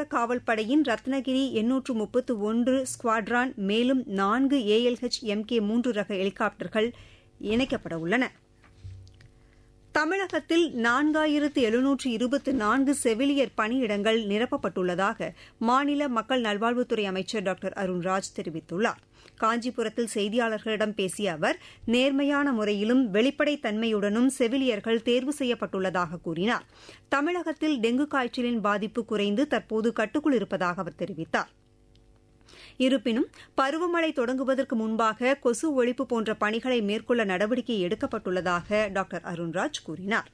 காவல் படையின் ரத்னகிரி எண்ணூற்று முப்பத்து ஒன்று ஸ்குவாட்ரான் மேலும் நான்கு ஏஎல்ஹெச் எம்கே மூன்று ரக ஹெலிகாப்டர்கள் இணைக்கப்பட உள்ளன தமிழகத்தில் நான்காயிரத்து எழுநூற்று இருபத்து நான்கு செவிலியர் பணியிடங்கள் நிரப்பப்பட்டுள்ளதாக மாநில மக்கள் நல்வாழ்வுத்துறை அமைச்சர் டாக்டர் அருண்ராஜ் தெரிவித்துள்ளார் காஞ்சிபுரத்தில் செய்தியாளர்களிடம் பேசிய அவர் நேர்மையான முறையிலும் வெளிப்படைத்தன்மையுடனும் செவிலியர்கள் தேர்வு செய்யப்பட்டுள்ளதாக கூறினார் தமிழகத்தில் டெங்கு காய்ச்சலின் பாதிப்பு குறைந்து தற்போது கட்டுக்குள் இருப்பதாக அவர் தெரிவித்தார் இருப்பினும் பருவமழை தொடங்குவதற்கு முன்பாக கொசு ஒழிப்பு போன்ற பணிகளை மேற்கொள்ள நடவடிக்கை எடுக்கப்பட்டுள்ளதாக டாக்டர் அருண்ராஜ் கூறினார்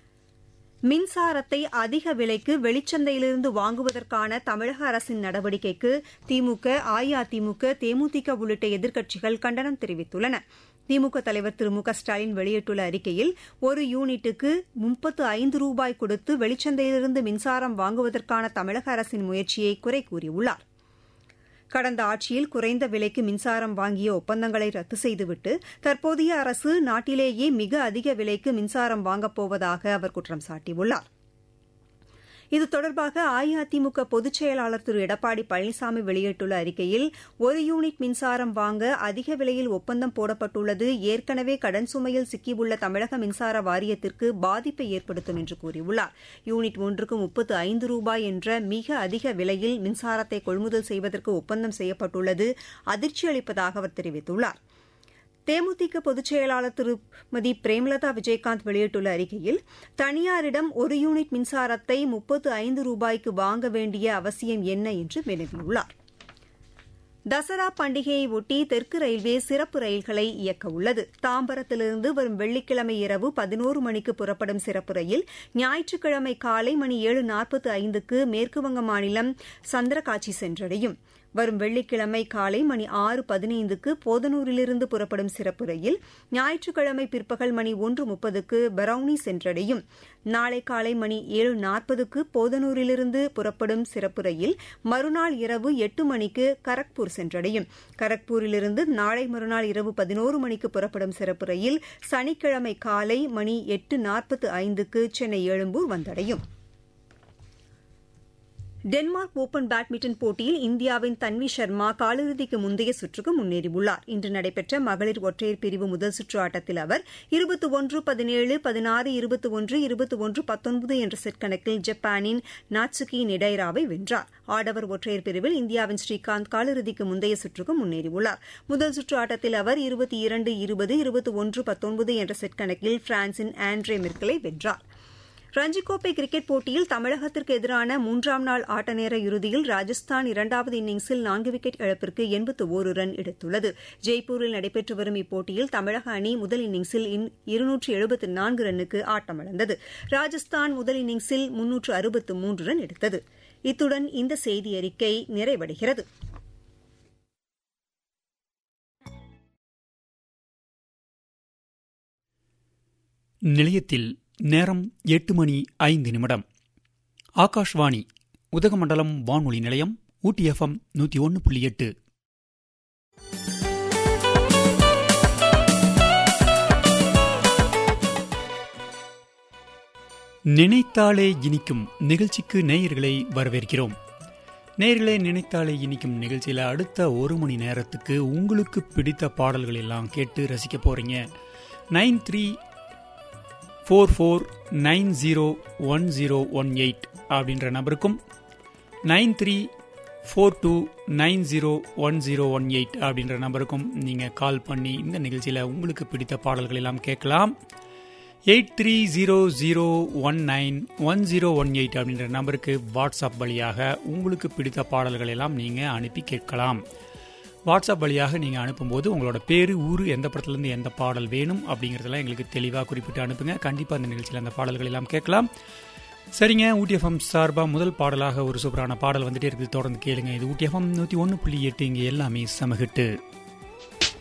மின்சாரத்தை அதிக விலைக்கு வெளிச்சந்தையிலிருந்து வாங்குவதற்கான தமிழக அரசின் நடவடிக்கைக்கு திமுக அஇஅதிமுக தேமுதிக உள்ளிட்ட எதிர்க்கட்சிகள் கண்டனம் தெரிவித்துள்ளன திமுக தலைவர் திரு மு க ஸ்டாலின் வெளியிட்டுள்ள அறிக்கையில் ஒரு யூனிட்டுக்கு முப்பத்து ஐந்து ரூபாய் கொடுத்து வெளிச்சந்தையிலிருந்து மின்சாரம் வாங்குவதற்கான தமிழக அரசின் முயற்சியை குறை கூறியுள்ளார் கடந்த ஆட்சியில் குறைந்த விலைக்கு மின்சாரம் வாங்கிய ஒப்பந்தங்களை ரத்து செய்துவிட்டு தற்போதைய அரசு நாட்டிலேயே மிக அதிக விலைக்கு மின்சாரம் வாங்கப் போவதாக அவர் குற்றம் சாட்டியுள்ளார் இது தொடர்பாக அஇஅதிமுக பொதுச் செயலாளர் திரு எடப்பாடி பழனிசாமி வெளியிட்டுள்ள அறிக்கையில் ஒரு யூனிட் மின்சாரம் வாங்க அதிக விலையில் ஒப்பந்தம் போடப்பட்டுள்ளது ஏற்கனவே கடன் சுமையில் சிக்கியுள்ள தமிழக மின்சார வாரியத்திற்கு பாதிப்பை ஏற்படுத்தும் என்று கூறியுள்ளார் யூனிட் ஒன்றுக்கு முப்பத்து ஐந்து ரூபாய் என்ற மிக அதிக விலையில் மின்சாரத்தை கொள்முதல் செய்வதற்கு ஒப்பந்தம் செய்யப்பட்டுள்ளது அதிர்ச்சி அளிப்பதாக அவர் தெரிவித்துள்ளார் தேமுதிக பொதுச் செயலாளர் திருமதி பிரேமலதா விஜயகாந்த் வெளியிட்டுள்ள அறிக்கையில் தனியாரிடம் ஒரு யூனிட் மின்சாரத்தை முப்பத்து ஐந்து ரூபாய்க்கு வாங்க வேண்டிய அவசியம் என்ன என்று வினவியுள்ளார் தசரா பண்டிகையை ஒட்டி தெற்கு ரயில்வே சிறப்பு ரயில்களை இயக்க உள்ளது தாம்பரத்திலிருந்து வரும் வெள்ளிக்கிழமை இரவு பதினோரு மணிக்கு புறப்படும் சிறப்பு ரயில் ஞாயிற்றுக்கிழமை காலை மணி ஏழு நாற்பத்து ஐந்துக்கு மேற்குவங்க மாநிலம் சந்திரகாட்சி சென்றடையும் வரும் வெள்ளிக்கிழமை காலை மணி ஆறு பதினைந்துக்கு போதனூரிலிருந்து புறப்படும் சிறப்பு ரயில் ஞாயிற்றுக்கிழமை பிற்பகல் மணி ஒன்று முப்பதுக்கு பரௌனி சென்றடையும் நாளை காலை மணி ஏழு நாற்பதுக்கு போதனூரிலிருந்து புறப்படும் சிறப்பு ரயில் மறுநாள் இரவு எட்டு மணிக்கு கரக்பூர் சென்றடையும் கரக்பூரிலிருந்து நாளை மறுநாள் இரவு பதினோரு மணிக்கு புறப்படும் சிறப்பு ரயில் சனிக்கிழமை காலை மணி எட்டு நாற்பத்து ஐந்துக்கு சென்னை எழும்பூர் வந்தடையும் டென்மார்க் ஓபன் பேட்மிண்டன் போட்டியில் இந்தியாவின் தன்வி சர்மா காலிறுதிக்கு முந்தைய சுற்றுக்கு முன்னேறியுள்ளார் இன்று நடைபெற்ற மகளிர் ஒற்றையர் பிரிவு முதல் சுற்று ஆட்டத்தில் அவர் இருபத்தி ஒன்று பதினேழு பதினாறு இருபத்தி ஒன்று இருபத்தி ஒன்று பத்தொன்பது என்ற செட் கணக்கில் ஜப்பானின் நாட்சுகி நிடைராவை வென்றார் ஆடவர் ஒற்றையர் பிரிவில் இந்தியாவின் ஸ்ரீகாந்த் காலிறுதிக்கு முந்தைய சுற்றுக்கு முன்னேறியுள்ளார் முதல் சுற்று ஆட்டத்தில் அவர் இருபத்தி இரண்டு இருபது இருபத்தி ஒன்று பத்தொன்பது என்ற செட் கணக்கில் பிரான்சின் ஆண்ட்ரே மிர்கலை வென்றார் ரஞ்சிக்கோப்பை கிரிக்கெட் போட்டியில் தமிழகத்திற்கு எதிரான மூன்றாம் நாள் ஆட்டநேர இறுதியில் ராஜஸ்தான் இரண்டாவது இன்னிங்ஸில் நான்கு விக்கெட் இழப்பிற்கு எண்பத்து ஒரு ரன் எடுத்துள்ளது ஜெய்ப்பூரில் நடைபெற்று வரும் இப்போட்டியில் தமிழக அணி முதல் இன்னிங்ஸில் இருநூற்று எழுபத்து நான்கு ரன்னுக்கு ஆட்டமிழந்தது ராஜஸ்தான் முதல் இன்னிங்ஸில் முன்னூற்று அறுபத்து மூன்று ரன் எடுத்தது இத்துடன் இந்த செய்தி அறிக்கை நிறைவடைகிறது நிலையத்தில் நேரம் எட்டு மணி ஐந்து நிமிடம் ஆகாஷ்வாணி உதகமண்டலம் வானொலி நிலையம் ஊட்டி எஃப்எம் நூற்றி ஒன்று புள்ளி எட்டு நினைத்தாலே இனிக்கும் நிகழ்ச்சிக்கு நேயர்களை வரவேற்கிறோம் நேயர்களே நினைத்தாலே இனிக்கும் நிகழ்ச்சியில் அடுத்த ஒரு மணி நேரத்துக்கு உங்களுக்கு பிடித்த பாடல்கள் எல்லாம் கேட்டு ரசிக்க போறீங்க nine three four four nine zero one zero one eight அப்படின்ற நம்பருக்கும் nine three four two nine zero one zero one eight அப்படின்ற நம்பருக்கும் நீங்கள் கால் பண்ணி இந்த நிகழ்ச்சியில் உங்களுக்கு பிடித்த பாடல்கள் எல்லாம் கேட்கலாம் eight three zero zero one nine one zero one eight அப்படின்ற நம்பருக்கு வாட்ஸ்அப் வழியாக உங்களுக்கு பிடித்த பாடல்கள் எல்லாம் நீங்கள் அனுப்பி கேட்கலாம் வாட்ஸ்அப் வழியாக நீங்கள் அனுப்பும்போது உங்களோட பேர் ஊர் எந்த படத்துலேருந்து எந்த பாடல் வேணும் அப்படிங்கிறதெல்லாம் எங்களுக்கு தெளிவாக குறிப்பிட்டு அனுப்புங்க கண்டிப்பாக அந்த நிகழ்ச்சியில் அந்த பாடல்கள் எல்லாம் கேட்கலாம் சரிங்க ஊட்டி எஃப்எம் சார்பாக முதல் பாடலாக ஒரு சூப்பரான பாடல் வந்துட்டே இருக்குது தொடர்ந்து கேளுங்க இது ஊட்டி எஃப்எம் நூற்றி ஒன்று புள்ளி எட்டு இங்கே எல்லாமே சமகிட்டு